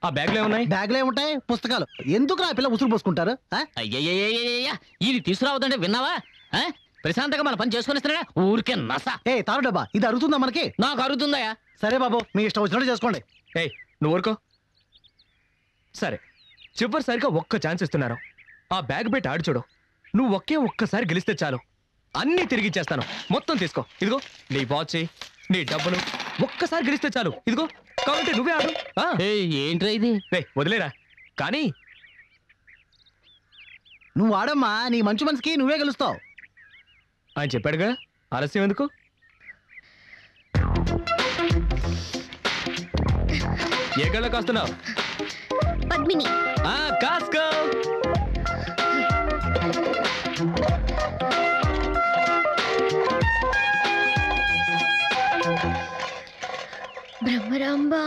ఆ బ్యాగ్ లో ఏమున్నాయి బ్యాగ్ లో ఏముంటాయి పుస్తకాలు ఎందుకు ఆ పిల్ల ఉసురు పోసుకుంటారు ఆ? అయ్యయ్యయ్యయ్యయ్య ఇది తీసుకురావద్దంటే విన్నావా ఆ? ప్రశాంతంగా మన పని చేసుకుని ఇస్తున్నాడా ఊరికే నస ఏ తారు డబ్బా ఇది అరుగుతుందా మనకి నాకు అరుగుతుందయా సరే బాబు మీ ఇష్టం వచ్చినట్టు చేసుకోండి ఏయ్ నువ్వు ఊరుకో సరే చివరిసారిగా ఒక్క ఛాన్స్ ఇస్తున్నారు ఆ బ్యాగ్ పెట్టి ఆడు చూడు నువ్వు ఒకే ఒక్కసారి గెలిస్తే చాలు అన్నీ తిరిగి ఇచ్చేస్తాను మొత్తం తీసుకో ఇదిగో నీ వాచ్ నీ డబ్బులు ఒక్కసారి గెలిస్తే చాలు ఇదిగో కాబట్టి నువ్వే ఆడు ఆ, ఏయ్, ఏంట్రా ఇది ఏయ్, వదిలేరా కానీ నువ్వు ఆడమ్మా నీ మంచి మనసుకి నువ్వే గెలుస్తావు ఆయన చెప్పాడుగా ఆలస్యం ఎందుకు ఏ గళ్ళకి వస్తున్నావు పద్మిని ఆ, కాస్కో బ్రహ్మరాంబా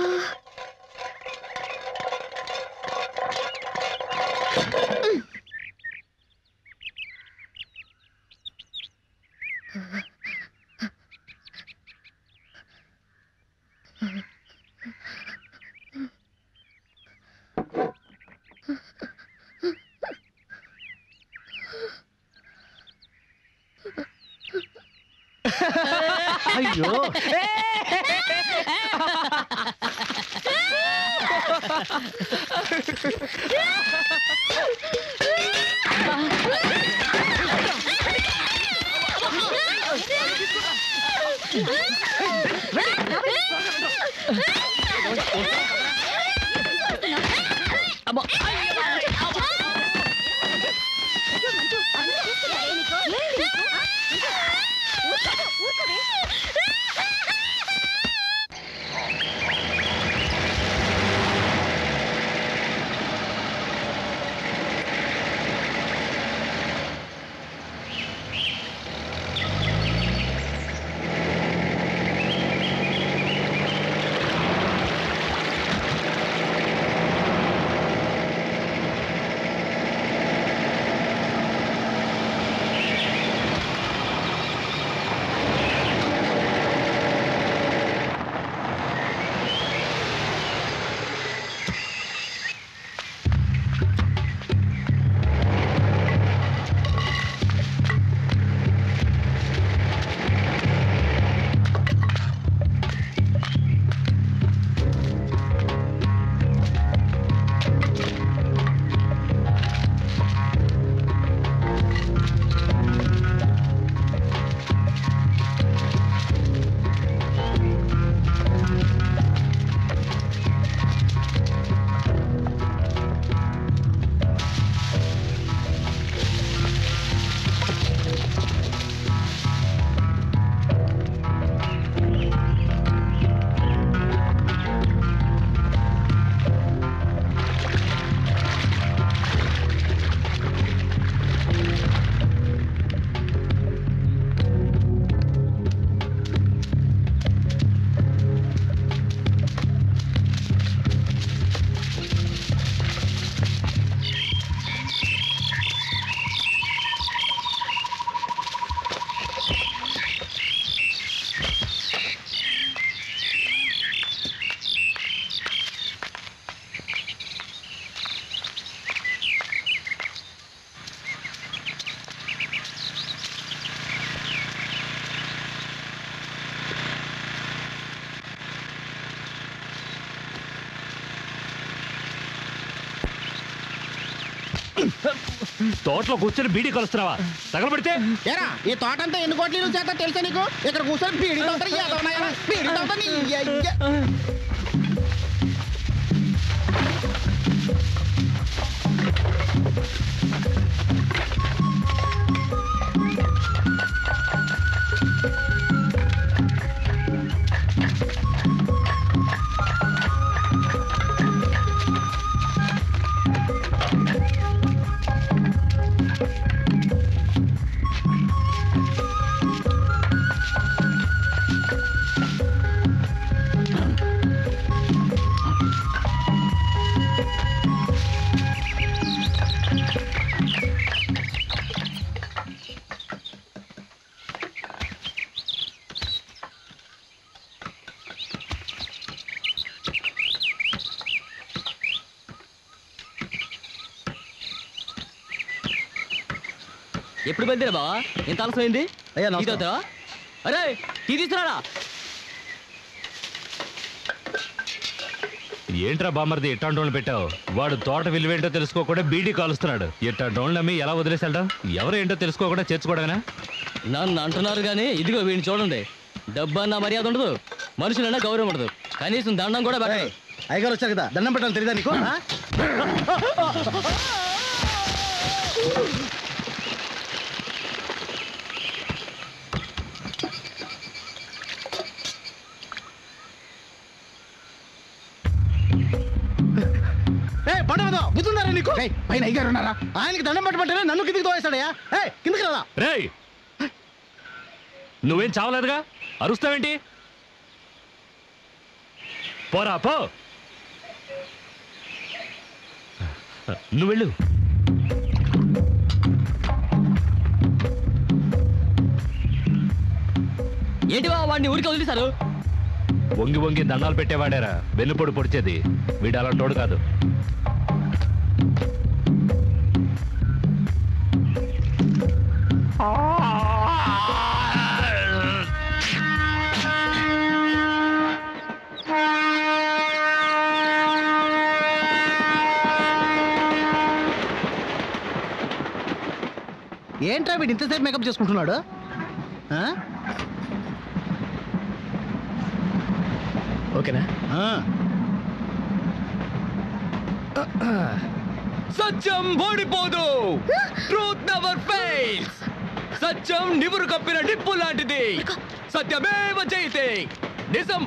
అయ్యో తోటలో కూర్చొని బీడీ కలుస్తున్నావా తగలబెడితే ఏరా ఈ తోట అంతా ఎన్ని కోట్లు చేత తెలుసా నీకు ఇక్కడ కూర్చొని బీడీ తోటలు ఏదవున్నాయా బీడీ తోట నీ అయ్య. ఎప్పుడు బయలుదేరా బావా ఇంత ఆలస్యమైంది అయ్యా నమస్కారం. ఇదవుతా అరే టీ తీసుకురారా ఏంట్రా బామర్ది ఇట్టాంటోళ్ళు పెట్టావు వాడు తోట విలువేంటో తెలుసుకోకుండా బీడీ కాలుస్తున్నాడు ఇట్టాంటోళ్ళు నమ్మి ఎలా వదిలేసాడు ఎవరేంటో తెలుసుకోకుండా చేర్చుకోవడమేనా నన్ను అంటున్నారు కానీ ఇదిగో వీడిని చూడండి డబ్బు అన్న మర్యాద ఉండదు మనుషులన్నా గౌరవం ఉండదు కనీసం దండం కూడా ఏయ్, పెట్టదు అయ్యగారు వచ్చారు కదా దండం పెట్టాలి తెలియదా నీకు ఆ? ఏయ్, బండ మీద బుద్ధుందారా నీకు ఏయ్, పైన అయ్యారు ఉన్నారా ఆయనకి దండం పెట్టమంటేనే నన్ను కిందికి తోవేస్తాడయ్యా ఏ కిందికి రా రేయ్ నువ్వేం చావలేదుగా అరుస్తావేంటి పోరా పో నువ్వు వెళ్ళు ఏంటి బావ వాడిని ఊరికి వదిలేశారు వంగి వంగి దండాలు పెట్టేవాడారా వెన్నుపొడి పొడిచేది వీడు అలాంటోడు కాదు ఏంట్రా వీడు ఇంతసేపు మేకప్ చేసుకుంటున్నాడు ఆ? ఓకేనా ఆ. సత్యం ఓడిపోదు ట్రూత్ నెవర్ ఫెయిల్స్ సత్యం నివురు కప్పిన నిప్పు లాంటిది సత్యమేవ జయితే నిజం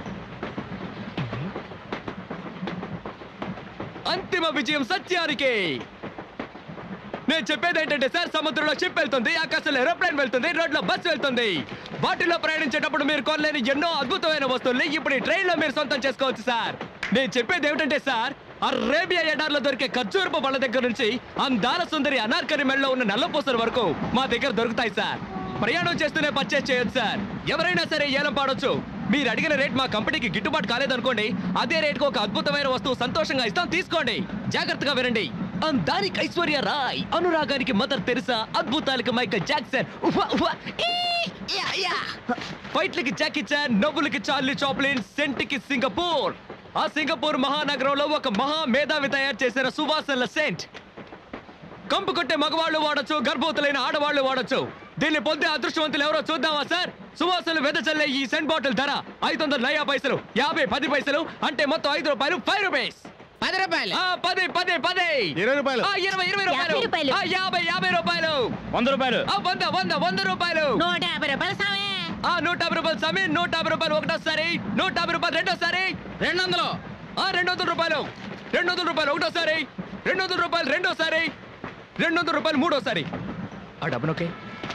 అంతిమ విజయం సత్యానికి నేను చెప్పేది ఏంటంటే సార్ సముద్రంలో షిప్ వెళ్తుంది ఆకాశంలో ఏరోప్లేన్ వెళ్తుంది రోడ్లో బస్ వెళ్తుంది వాటిలో ప్రయాణించేటప్పుడు మీరు కొనలేని ఎన్నో అద్భుతమైన వస్తువుల్ని ఇప్పుడు ఈ ట్రైన్ లో మీరు సొంతం చేసుకోవచ్చు సార్ నేను చెప్పేది ఏమిటంటే సార్ అరేబియా ఎడార్లో దొరికే ఖర్జూరపు బళ్ళ దగ్గర నుంచి అందాల సుందరి అనార్కరి మెడలో ఉన్న నల్లపూసల వరకు మా దగ్గర దొరుకుతాయి సార్ ప్రయాణం చేస్తూనే పర్చేస్ చేయొచ్చు సార్ ఎవరైనా సరే ఏలం పాడొచ్చు మీరు అడిగిన రేట్ మా కంపెనీకి గిట్టుబాటు కాలేదనుకోండి అదే రేట్కి ఒక అద్భుతమైన వస్తువు సంతోషంగా ఇస్తాం తీసుకోండి జాగ్రత్తగా వినండి అందానికి ఐశ్వర్య రాయ్ అనురాగానికి మదర్ తెరిసా అద్భుతాలకి మైకల్ జాక్సన్ ఉఫ్ఫా, ఉఫ్ఫా, ఈ, యా, యా. ఫైట్లకి జాకీ చాన్ నవ్వులకి చార్లీ చాప్లిన్ సెంట్కి సింగపూర్ ఆ సింగపూర్ మహానగరంలో ఒక మహా మేధావి తయారు చేసిన సువాసనల సెంట్ కంపు కొట్టే మగవాళ్ళు వాడచ్చు గర్భవతులైన ఆడవాళ్ళు వాడచ్చు దీన్ని పొందే అదృష్టవంతులు ఎవరో చూద్దామా సార్ సువాసనలు వెదచల్లే ఈ సెంట్ బాటిల్ ధర ఐదు వందల నయా పైసలు యాభై పది పైసలు అంటే మొత్తం ఐదు రూపాయలు ఫైవ్ రూపీస్ పది రూపాయలు ఆ పది పది పది ఇరవై రూపాయలు ఆ ఇరవై ఇరవై యాభై రూపాయలు రూపాయలు. ఆ యాభై యాభై రూపాయలు వంద రూపాయలు ఆ వంద వంద వంద రూపాయలు నూట యాభై రూపాయలు సామే ఆ నూట యాభై రూపాయలు సమీ నూట యాభై రూపాయలు ఒకటోసారి నూట యాభై రూపాయలు రెండోసారి రెండు వందలు ఆ రెండు వందల రూపాయలు రెండు వందల రూపాయలు ఒకటోసారి రెండు వందల రూపాయలు రెండోసారి రెండు వందల రూపాయలు మూడోసారి ఆ డబ్బునొకే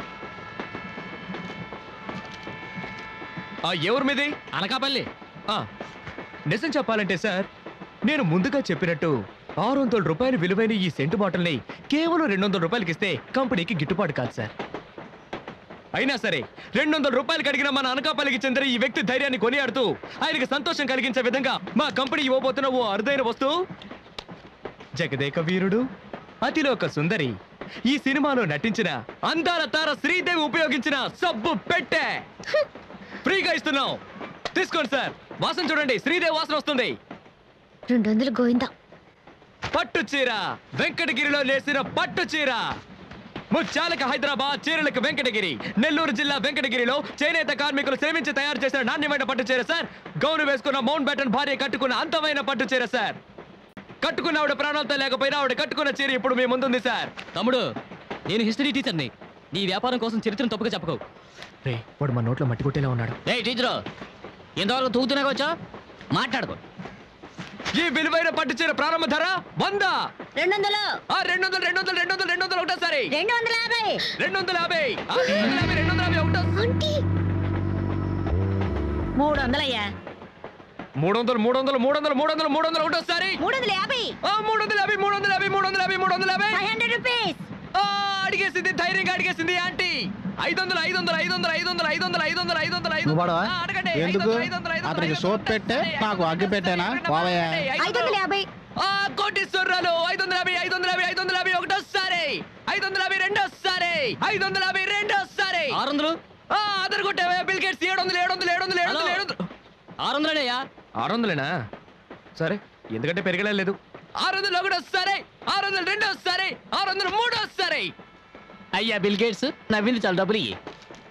ఆ ఎవరి మీది అనకాపల్లి ఆ, నిజం చెప్పాలంటే సార్ నేను ముందుగా చెప్పినట్టు ఆరు వందల రూపాయలు విలువైన ఈ సెంటు బాటిల్ని కేవలం రెండు వందల రూపాయలకి ఇస్తే కంపెనీకి గిట్టుబాటు కాదు సార్ అయినా సరే రెండు వందల రూపాయలు అడిగిన మన అనకాపల్లికి చెందిన ఈ వ్యక్తి ధైర్యాన్ని కొనియాడుతూ ఆయనకి సంతోషం కలిగించే విధంగా మా కంపెనీ ఇవ్వబోతున్న ఓ అరుదైన వస్తువు జగదేక వీరుడు అతిలోక సుందరి ఈ సినిమాలో నటించిన అందాల తార శ్రీదేవి ఉపయోగించిన సబ్బు పెట్టే ఫ్రీగా ఇస్తున్నాం తీసుకోండి సార్ వాసన చూడండి శ్రీదేవి వాసన వస్తుంది రెండు వందలు గోవిందా పట్టు చీర వెంకటగిరిలో నేసిన పట్టు చీర ముత్యాలకు హైదరాబాద్ చీరలకు వెంకటగిరి నెల్లూరు జిల్లా వెంకటగిరిలో చేనేత కార్మికులు శ్రమించి తయారు చేసిన నాణ్యమైన పట్టు చీర సార్ గౌను వేసుకున్న మౌంట్ బ్యాటన్ భార్య కట్టుకున్న అంతమైన పట్టు చీర సార్ కట్టుకున్న ఆవిడ ప్రాణాలతో లేకపోయినా ఆవిడ కట్టుకున్న చీర ఇప్పుడు మీ ముందుంది సార్ తమ్ముడు నేను హిస్టరీ టీచర్ని నీ వ్యాపారం కోసం చరిత్రను తప్పుగా చెప్పకు రే వాడు మా నోట్లో మట్టి కొట్టేలా ఉన్నాడు రే టీచరు ఇంతవరకు తూగుతూనే వచ్చా మాట్లాడుకో ఈ విలువైన పట్టు చీర ప్రారంభ ధర వంద రెండు వందలు ఆ రెండు వందలు రెండు వందలు రెండు వందలు రెండు వందలు ఒకటోసారి రెండు వందల యాభై రెండు వందల యాభై ఆ, రెండు వందల యాభై రెండు వందల యాభై ఒకటో ఆంటీ మూడు వందలయ్యా మూడు వందలు మూడు వందలు మూడు వందలు మూడు వందలు మూడు వందలు ఒకటోసారి మూడు వందల యాభై ఆ, మూడు వందల యాభై మూడు వందల యాభై మూడు వందల యాభై మూడు వందల యాభై ఫైవ్ హండ్రెడ్ రూపీస్ ఆ, అడిగేసింది ధైర్యంగా అడిగేసింది ఆంటీ ఐదు వందలు ఐదు వందలు ఐదు వందలు ఐదు వందలు ఐదు వందలు ఐదు వందలు ఐదు వందలు ఐదు నువ్వు వాడవా? అడగండి ఐదు ఎందుకు? వందలు, ఐదు వందలు, ఐదు వందలు, అతనికి ఐదు సోప్ వందలు, పెట్టే, ఐదు వందలు, నాకు అగ్గి పెట్టేనా? ఐదు వందలు, పోవయ్యా. ఐదు ఐదు వందల యాభై ఆ కోటీశ్వరరాలు ఐదు వందల యాభై ఐదు వందల యాభై ఐదు వందల యాభై ఒకటోసారి ఐదు వందల యాభై రెండోసారి ఐదు వందల యాభై రెండోసారి ఆరు వందలు ఆ, అదర్ కొట్టావే బిల్ గేట్స్ ఏడు వందలు ఏడు వందలు ఏడు వందలు ఏడు వందలు ఏడు వందలు ఆరు వందలయ్యా ఆరు వందలేనా సరే ఎందుకంటే పెరగడం లేదు ఆరు వందలు ఒకటోసారి ఆరు వందలు రెండోసారి ఆరు వందలు మూడోసారి అయ్యా బిల్ గేట్స్ నవ్వింది చాలా డబ్బులు ఇయ్యి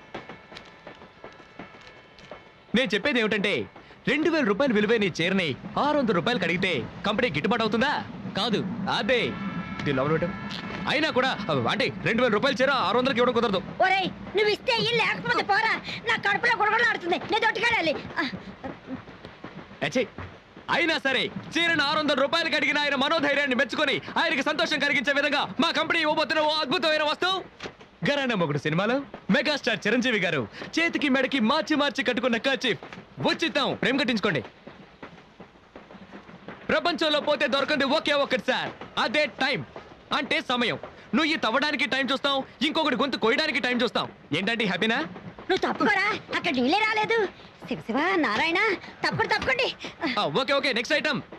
నేను చెప్పేది ఏమిటంటే రెండు వేల రూపాయలు విలువైన ఈ చీరని ఆరు వందల రూపాయలు కడిగితే కంపెనీ గిట్టుబాటు అవుతుందా కాదు అదే దీని లోపల పెట్టు. అయినా కూడా అవ్ అంటే రెండు వేల రూపాయలు చీర ఆరు వందలకి ఇవ్వడం కుదరదు ఒరేయ్ నువ్వు ఇస్తే ఇల్లు లేకపోతే పోరా నా కడుపులో గుడగడలాడుతుంది నేను దొట్టుకెళ్ళాలి అచ్చే అయినా సరే చీరను ఆరు వందల రూపాయలు కడిగిన ఆయన మనోధైర్యాన్ని మెచ్చుకొని ఆయనకి సంతోషం కలిగించే విధంగా మా కంపెనీ ఇవ్వబోతున్న ఓ అద్భుతమైన వస్తువు గరానా మొగుడు సినిమాలో మెగాస్టార్ చిరంజీవి గారు చేతికి మెడకి మార్చి మార్చి కట్టుకున్న కర్చీఫ్ ఉచితం ప్రేమ కట్టించుకోండి ప్రపంచంలో పోతే దొరకంది ఒకే ఒక్కటి సార్ అదే టైం అంటే సమయం నువ్వు ఈ తవ్వడానికి టైం చూస్తావు ఇంకొకటి గొంతు కోయడానికి టైం చూస్తావు ఏంటంటే హ్యాపీనా నువ్వు తప్పుకోరా అక్కడ నీళ్ళే రాలేదు శివ శివ నారాయణ తప్పకుండా తప్పకండి ఓకే ఓకే నెక్స్ట్ ఐటమ్